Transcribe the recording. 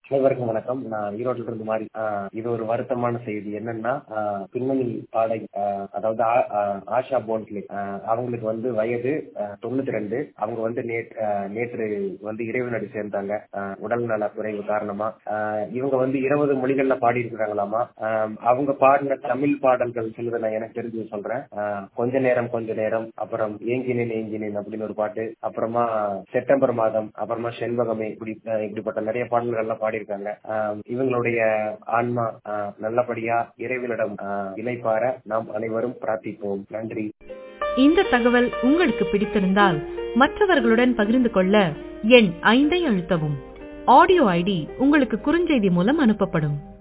அனைவருக்கும் வணக்கம் நான் ஈரோட்டில இருந்து மாறி ஆஹ் இது ஒரு வருத்தமான செய்தி என்னன்னா ஆஹ் பின்னணி பாடகி ஆஹ் அதாவது ஆ- ஆஹ் ஆஷா போன்ஸ்லே ஆஹ் அவங்களுக்கு வந்து வயது ஆஹ் தொண்ணூத்தி ரெண்டு அவங்க வந்து நேற்று ஆஹ் நேற்று வந்து இறைவனடி சேர்ந்தாங்க ஆஹ் உடல் நல குறைவு காரணமா ஆஹ் இவங்க வந்து இருபது மொழிகள்ல பாடி இருக்கிறாங்களாமா அவங்க பாடின தமிழ் பாடல்கள் சொல்லுது நான் எனக்கு தெரிஞ்சு சொல்றேன் ஆஹ் கொஞ்ச நேரம் கொஞ்ச நேரம் அப்புறம் ஏங்கினேன் ஏங்கினேன் அப்படின்னு ஒரு பாட்டு அப்புறமா செப்டம்பர் மாதம் அப்புறமா செண்பகமே இப்படி ஆஹ் இப்படிப்பட்ட நிறைய பாடல்கள்லாம் பாடியிருக்காங்க ஆஹ் இவங்களுடைய ஆன்மா ஆஹ் நல்லபடியா இறைவனிடம் ஆஹ் இளைப்பாற நாம் அனைவரும் பிரார்த்திப்போம் நன்றி இந்த தகவல் உங்களுக்கு பிடித்திருந்தால் மற்றவர்களுடன் பகிர்ந்து கொள்ள எண் ஐந்தை அழுத்தவும் ஆடியோ ஐடி உங்களுக்கு குறுஞ்செய்தி மூலம் அனுப்பப்படும்